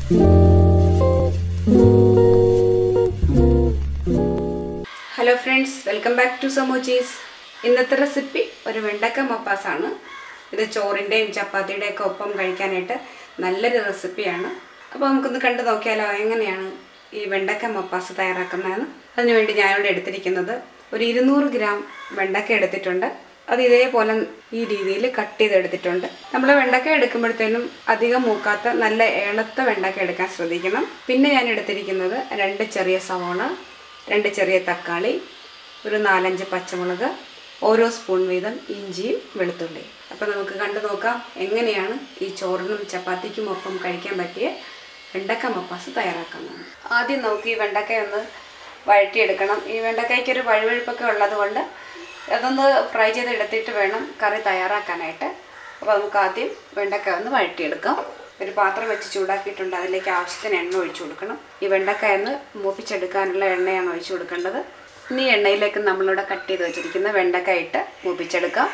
hello friends welcome back to സമോച്ചീസ് ഇന്നത്തെ recipe ഒരു വെണ്ടക്ക മപ്പാസാണ് ഇത് ചോറിൻ്റെയും ചപ്പാത്തിയുടെയും ഒക്കെ ഒപ്പം കഴിക്കാനായിട്ട് നല്ലൊരു റെസിപ്പിയാണ് അപ്പോൾ നമുക്കൊന്ന് കണ്ടു നോക്കിയാലോ എങ്ങനെയാണ് ഈ വെണ്ടക്ക മപ്പാസ് തയ്യാറാക്കുന്നതെന്ന് അതിനുവേണ്ടി ഞാനിവിടെ എടുത്തിരിക്കുന്നത് ഒരു ഇരുന്നൂറ് ഗ്രാം വെണ്ടക്ക എടുത്തിട്ടുണ്ട് അത് ഇതേപോലെ ഈ രീതിയിൽ കട്ട് ചെയ്തെടുത്തിട്ടുണ്ട് നമ്മൾ വെണ്ടക്ക എടുക്കുമ്പോഴത്തേനും അധികം മൂക്കാത്ത നല്ല ഏളത്ത വെണ്ടക്ക എടുക്കാൻ ശ്രദ്ധിക്കണം പിന്നെ ഞാൻ എടുത്തിരിക്കുന്നത് രണ്ട് ചെറിയ സവോള രണ്ട് ചെറിയ തക്കാളി ഒരു നാലഞ്ച് പച്ചമുളക് ഓരോ സ്പൂൺ വീതം ഇഞ്ചിയും വെളുത്തുള്ളിയും അപ്പോൾ നമുക്ക് കണ്ടു നോക്കാം എങ്ങനെയാണ് ഈ ചോറിനും ചപ്പാത്തിക്കും ഒപ്പം കഴിക്കാൻ പറ്റിയ വെണ്ടക്ക മപ്പാസ് തയ്യാറാക്കുന്നത് ആദ്യം നമുക്ക് ഈ വെണ്ടക്ക ഒന്ന് വഴറ്റിയെടുക്കണം ഈ വെണ്ടക്കയ്ക്ക് ഒരു വഴുവഴുപ്പൊക്കെ ഉള്ളത് കൊണ്ട് അതൊന്ന് ഫ്രൈ ചെയ്തെടുത്തിട്ട് വേണം കറി തയ്യാറാക്കാനായിട്ട് അപ്പോൾ നമുക്ക് ആദ്യം വെണ്ടക്ക ഒന്ന് വഴറ്റിയെടുക്കാം ഒരു പാത്രം വെച്ച് ചൂടാക്കിയിട്ടുണ്ട് അതിലേക്ക് ആവശ്യത്തിന് എണ്ണ ഒഴിച്ചു കൊടുക്കണം ഈ വെണ്ടക്കായ ഒന്ന് മൂപ്പിച്ചെടുക്കാനുള്ള എണ്ണയാണ് ഒഴിച്ചു കൊടുക്കേണ്ടത് ഇനി ഈ എണ്ണയിലേക്ക് നമ്മളിവിടെ കട്ട് ചെയ്ത് വെച്ചിരിക്കുന്ന വെണ്ടക്കായ ഇട്ട് മൂപ്പിച്ചെടുക്കാം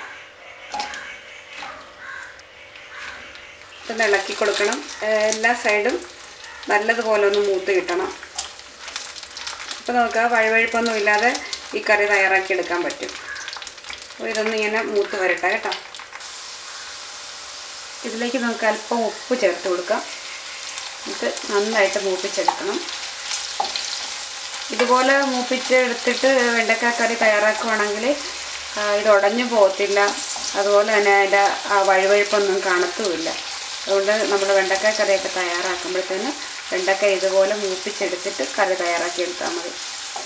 ഇതൊന്ന് ഇളക്കി കൊടുക്കണം ഏഹ് എല്ലാ സൈഡും നല്ലതുപോലെ ഒന്ന് മൂത്ത് കിട്ടണം അപ്പോൾ നമുക്ക് ആ വഴുവഴുപ്പൊന്നും ഇല്ലാതെ ഈ കറി തയ്യാറാക്കി എടുക്കാൻ പറ്റും അപ്പോൾ ഇതൊന്ന് ഇങ്ങനെ മൂത്ത് വരട്ടെ കേട്ടോ ഇതിലേക്ക് നമുക്ക് അല്പം ഉപ്പ് ചേർത്ത് കൊടുക്കാം ഇത് നന്നായിട്ട് മൂപ്പിച്ചെടുക്കണം ഇതുപോലെ മൂപ്പിച്ചെടുത്തിട്ട് വെണ്ടക്ക കറി തയ്യാറാക്കുവാണെങ്കിൽ ആ, ഇത് ഉടഞ്ഞു പോകത്തില്ല അതുപോലെ തന്നെ അതിൻ്റെ ആ വഴുവഴുപ്പൊന്നും കാണത്തുമില്ല അതുകൊണ്ട് നമ്മൾ വെണ്ടക്ക കറിയൊക്കെ തയ്യാറാക്കുമ്പോഴത്തേന് വെണ്ടക്ക ഇതുപോലെ മൂപ്പിച്ചെടുത്തിട്ട് കറി തയ്യാറാക്കി എടുത്താൽ മതി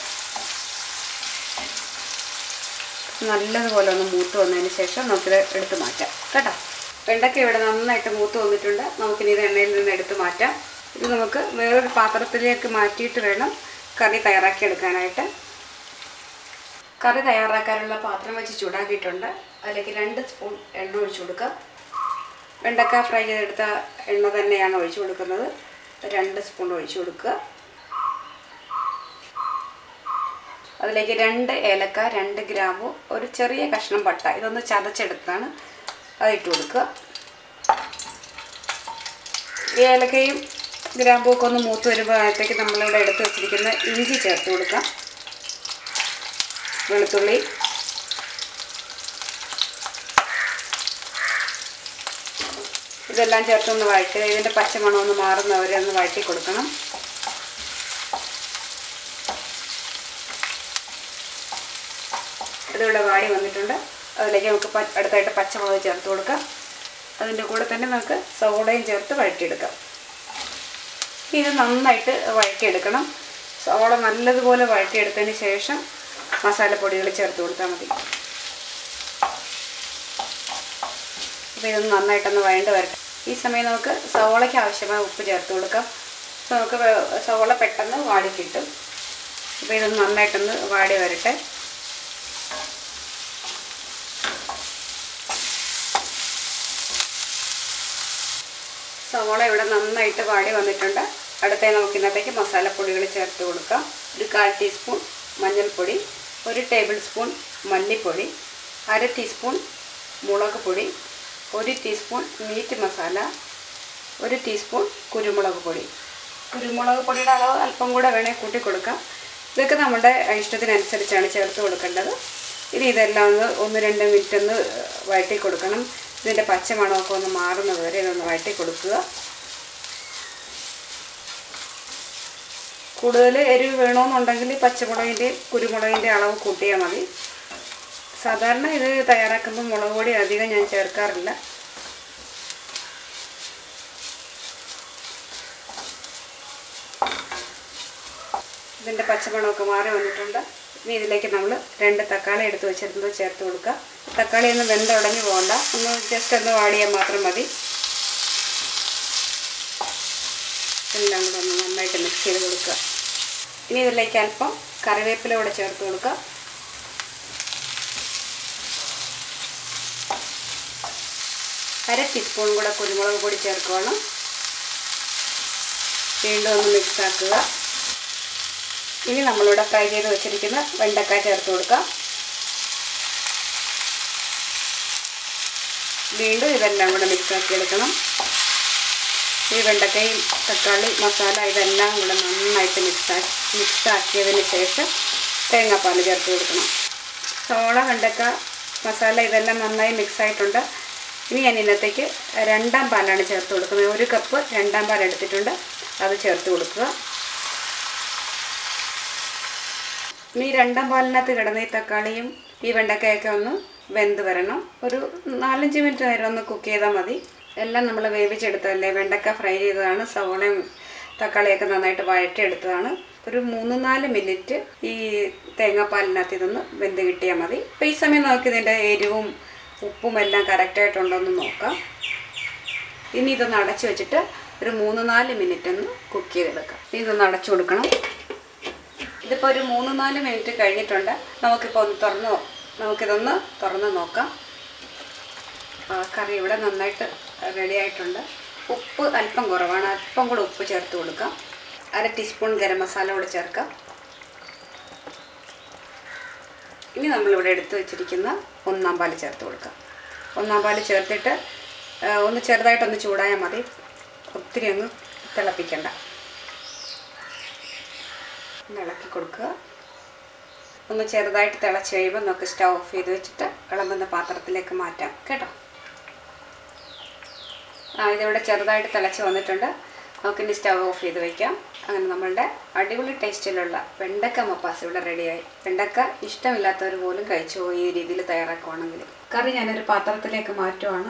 നല്ലതുപോലെ ഒന്ന് മൂത്ത് വന്നതിന് ശേഷം നമുക്കിത് എടുത്ത് മാറ്റാം കേട്ടോ വെണ്ടയ്ക്ക ഇവിടെ നന്നായിട്ട് മൂത്ത് വന്നിട്ടുണ്ട് നമുക്കിനി ഇത് എണ്ണയിൽ നിന്ന് എടുത്ത് മാറ്റാം ഇത് നമുക്ക് വേറൊരു പാത്രത്തിലേക്ക് മാറ്റിയിട്ട് വേണം കറി തയ്യാറാക്കി എടുക്കാനായിട്ട് കറി തയ്യാറാക്കാനുള്ള പാത്രം വെച്ച് ചൂടാക്കിയിട്ടുണ്ട് അതിലേക്ക് രണ്ട് സ്പൂൺ എണ്ണ ഒഴിച്ചു കൊടുക്കുക വെണ്ടക്ക ഫ്രൈ ചെയ്തെടുത്ത എണ്ണ തന്നെയാണ് ഒഴിച്ചു കൊടുക്കുന്നത് രണ്ട് സ്പൂൺ ഒഴിച്ചു കൊടുക്കുക അതിലേക്ക് രണ്ട് ഏലക്ക രണ്ട് ഗ്രാമ്പു ഒരു ചെറിയ കഷ്ണം പട്ട ഇതൊന്ന് ചതച്ചെടുത്താണ് അത് ഇട്ട് കൊടുക്കുക ഈ ഏലക്കയും ഗ്രാമ്പും ഒക്കെ ഒന്ന് മൂത്ത് വരുമ്പോഴത്തേക്ക് നമ്മളിവിടെ എടുത്ത് വെച്ചിരിക്കുന്ന ഇഞ്ചി ചേർത്ത് കൊടുക്കാം വെളുത്തുള്ളി ഇതെല്ലാം ചേർത്തൊന്ന് വഴറ്റുക ഇതിൻ്റെ പച്ചമണം ഒന്ന് മാറുന്നവരെ ഒന്ന് വഴറ്റി കൊടുക്കണം ഇതിവിടെ വാടി വന്നിട്ടുണ്ട് അതിലേക്ക് നമുക്ക് പ- അടുത്തായിട്ട് പച്ചമുളക് ചേർത്ത് കൊടുക്കാം അതിൻ്റെ കൂടെ തന്നെ നമുക്ക് സവോളയും ചേർത്ത് വഴറ്റിയെടുക്കാം ഇത് നന്നായിട്ട് വഴറ്റിയെടുക്കണം സവോള നല്ലതുപോലെ വഴറ്റിയെടുത്തതിന് ശേഷം മസാലപ്പൊടികൾ ചേർത്ത് കൊടുത്താൽ മതി അപ്പോൾ ഇതൊന്ന് നന്നായിട്ടൊന്ന് വഴണ്ട് വരട്ടെ ഈ സമയം നമുക്ക് സവോളയ്ക്ക് ആവശ്യമായ ഉപ്പ് ചേർത്ത് കൊടുക്കാം അപ്പോൾ നമുക്ക് വേ- സവോള പെട്ടെന്ന് വാടി കിട്ടും അപ്പോൾ ഇതൊന്ന് നന്നായിട്ടൊന്ന് വാടി വരട്ടെ സവോള ഇവിടെ നന്നായിട്ട് വാടി വന്നിട്ടുണ്ട് അടുത്തായി നമുക്ക് ഇന്നത്തേക്ക് മസാലപ്പൊടികൾ ചേർത്ത് കൊടുക്കാം ഒരു കാൽ ടീസ്പൂൺ മഞ്ഞൾപ്പൊടി ഒരു ടേബിൾ സ്പൂൺ മല്ലിപ്പൊടി അര ടീസ്പൂൺ മുളക് പൊടി ഒരു ടീസ്പൂൺ മീറ്റ് മസാല ഒരു ടീസ്പൂൺ കുരുമുളക് പൊടി കുരുമുളക് പൊടിയുടെ അളവ് അല്പം കൂടെ വേണേൽ കൂട്ടി കൊടുക്കാം ഇതൊക്കെ നമ്മുടെ ഇഷ്ടത്തിനനുസരിച്ചാണ് ചേർത്ത് കൊടുക്കേണ്ടത് ഇനി ഇതെല്ലാം ഒന്ന് ഒന്ന് രണ്ട് മിനിറ്റ് ഒന്ന് വഴറ്റി കൊടുക്കണം ഇതിൻ്റെ പച്ചമണമൊക്കെ ഒന്ന് മാറുന്നത് വരെ ഇതൊന്ന് വഴറ്റി കൊടുക്കുക കൂടുതൽ എരിവ് വേണമെന്നുണ്ടെങ്കിൽ പച്ചമുളകിൻ്റെ കുരുമുളകിൻ്റെ അളവ് കൂട്ടിയാൽ മതി സാധാരണ ഇത് തയ്യാറാക്കുമ്പോൾ മുളക് പൊടി അധികം ഞാൻ ചേർക്കാറില്ല ഇതിൻ്റെ പച്ചമണമൊക്കെ മാറി വന്നിട്ടുണ്ട് ഇനി ഇതിലേക്ക് നമ്മൾ രണ്ട് തക്കാളി എടുത്ത് വെച്ചിരുന്നത് ചേർത്ത് കൊടുക്കുക തക്കാളി ഒന്ന് വെന്തുടഞ്ഞു പോകണ്ട ഒന്ന് ജസ്റ്റ് ഒന്ന് വാടിയാൽ മാത്രം മതി എല്ലാം കൂടെ ഒന്ന് നന്നായിട്ട് മിക്സ് ചെയ്ത് കൊടുക്കുക ഇനി ഇതിലേക്ക് അല്പം കറിവേപ്പില കൂടെ ചേർത്ത് കൊടുക്കുക അര ടീസ്പൂൺ കൂടെ കുരുമുളക് പൊടി ചേർക്കുകയാണ് വീണ്ടും ഒന്ന് മിക്സ് ആക്കുക ഇനി നമ്മളിവിടെ ഫ്രൈ ചെയ്ത് വെച്ചിരിക്കുന്ന വെണ്ടക്കായ ചേർത്ത് കൊടുക്കാം വീണ്ടും ഇതെല്ലാം കൂടെ മിക്സ് ആക്കി എടുക്കണം ഈ വെണ്ടക്കയും തക്കാളി മസാല ഇതെല്ലാം കൂടെ നന്നായിട്ട് മിക്സ് മിക്സ് ആക്കിയതിന് ശേഷം തേങ്ങാപ്പാൽ ചേർത്ത് കൊടുക്കണം സോള വെണ്ടക്ക മസാല ഇതെല്ലാം നന്നായി മിക്സ് ആയിട്ടുണ്ട് ഇനി ഞാൻ ഇന്നത്തേക്ക് രണ്ടാം പാലാണ് ചേർത്ത് കൊടുക്കുന്നത് ഒരു കപ്പ് രണ്ടാം പാൽ എടുത്തിട്ടുണ്ട് അത് ചേർത്ത് കൊടുക്കുക ഇനി രണ്ടാം പാലിനകത്ത് കിടന്ന ഈ തക്കാളിയും ഈ വെണ്ടക്കയൊക്കെ ഒന്ന് വെന്ത് വരണം ഒരു നാലഞ്ച് മിനിറ്റ് നേരം ഒന്ന് കുക്ക് ചെയ്താൽ മതി എല്ലാം നമ്മൾ വേവിച്ചെടുത്തതല്ലേ വെണ്ടക്ക ഫ്രൈ ചെയ്തതാണ് സവോളയും തക്കാളിയൊക്കെ നന്നായിട്ട് വഴറ്റിയെടുത്തതാണ് ഒരു മൂന്ന് നാല് മിനിറ്റ് ഈ തേങ്ങാപ്പാലിനകത്ത് ഇതൊന്ന് വെന്ത് കിട്ടിയാൽ മതി അപ്പോൾ ഈ സമയം നമുക്ക് ഇതിൻ്റെ എരിവും ഉപ്പും എല്ലാം കറക്റ്റായിട്ടുണ്ടോ എന്ന് നോക്കാം ഇനി ഇതൊന്ന് അടച്ചു വെച്ചിട്ട് ഒരു മൂന്ന് നാല് മിനിറ്റ് ഒന്ന് കുക്ക് ചെയ്തെടുക്കാം ഇനി ഇതൊന്ന് അടച്ചു കൊടുക്കണം ഇതിപ്പോൾ ഒരു മൂന്ന് നാല് മിനിറ്റ് കഴിഞ്ഞിട്ടുണ്ട് നമുക്കിപ്പോൾ ഒന്ന് തുറന്ന് നോ- നമുക്കിതൊന്ന് തുറന്ന് നോക്കാം ആ, കറി ഇവിടെ നന്നായിട്ട് റെഡി ആയിട്ടുണ്ട് ഉപ്പ് അല്പം കുറവാണ് അല്പം കൂടെ ഉപ്പ് ചേർത്ത് കൊടുക്കാം അര ടീസ്പൂൺ ഗരം മസാല കൂടെ ചേർക്കാം ഇനി നമ്മളിവിടെ എടുത്ത് വെച്ചിരിക്കുന്ന ഒന്നാം പാല് ചേർത്ത് കൊടുക്കാം ഒന്നാം പാല് ചേർത്തിട്ട് ആ, ഒന്ന് ചെറുതായിട്ടൊന്ന് ചൂടായാൽ മതി ഒത്തിരി അങ്ങ് തിളപ്പിക്കണ്ട ഒന്ന് ഇളക്കി കൊടുക്കുക ഒന്ന് ചെറുതായിട്ട് തിളച്ച് കഴിയുമ്പോൾ നമുക്ക് സ്റ്റവ് ഓഫ് ചെയ്ത് വെച്ചിട്ട് വിളമ്പുന്ന പാത്രത്തിലേക്ക് മാറ്റാം കേട്ടോ ആ ഇതിവിടെ ചെറുതായിട്ട് തിളച്ച് വന്നിട്ടുണ്ട് നമുക്കിനി സ്റ്റവ് ഓഫ് ചെയ്ത് വെക്കാം അങ്ങനെ നമ്മളുടെ അടിപൊളി ടേസ്റ്റിലുള്ള വെണ്ടക്ക മപ്പാസ് ഇവിടെ റെഡിയായി വെണ്ടക്ക ഇഷ്ടമില്ലാത്തവർ പോലും കഴിച്ചു പോകും ഈ രീതിയിൽ തയ്യാറാക്കുവാണെങ്കിൽ കറി ഞാനൊരു പാത്രത്തിലേക്ക് മാറ്റുവാണ്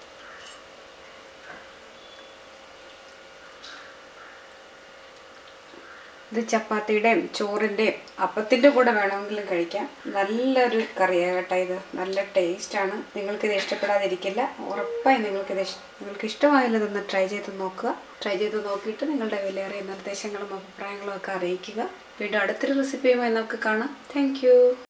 ഇത് ചപ്പാത്തിയുടെയും ചോറിൻ്റെയും അപ്പത്തിൻ്റെ കൂടെ വേണമെങ്കിലും കഴിക്കാം നല്ലൊരു കറിയാണ് കേട്ടോ ഇത് നല്ല ടേസ്റ്റാണ് നിങ്ങൾക്കിത് ഇഷ്ടപ്പെടാതിരിക്കില്ല ഉറപ്പായും നിങ്ങൾക്കിത് ഇഷ് നിങ്ങൾക്ക് ഇഷ്ടമായാലും ഇതൊന്ന് ട്രൈ ചെയ്ത് നോക്കുക ട്രൈ ചെയ്ത് നോക്കിയിട്ട് നിങ്ങളുടെ വിലയേറിയ നിർദ്ദേശങ്ങളും അഭിപ്രായങ്ങളും ഒക്കെ അറിയിക്കുക വീണ്ടും അടുത്തൊരു റെസിപ്പിയുമായി നമുക്ക് കാണാം താങ്ക്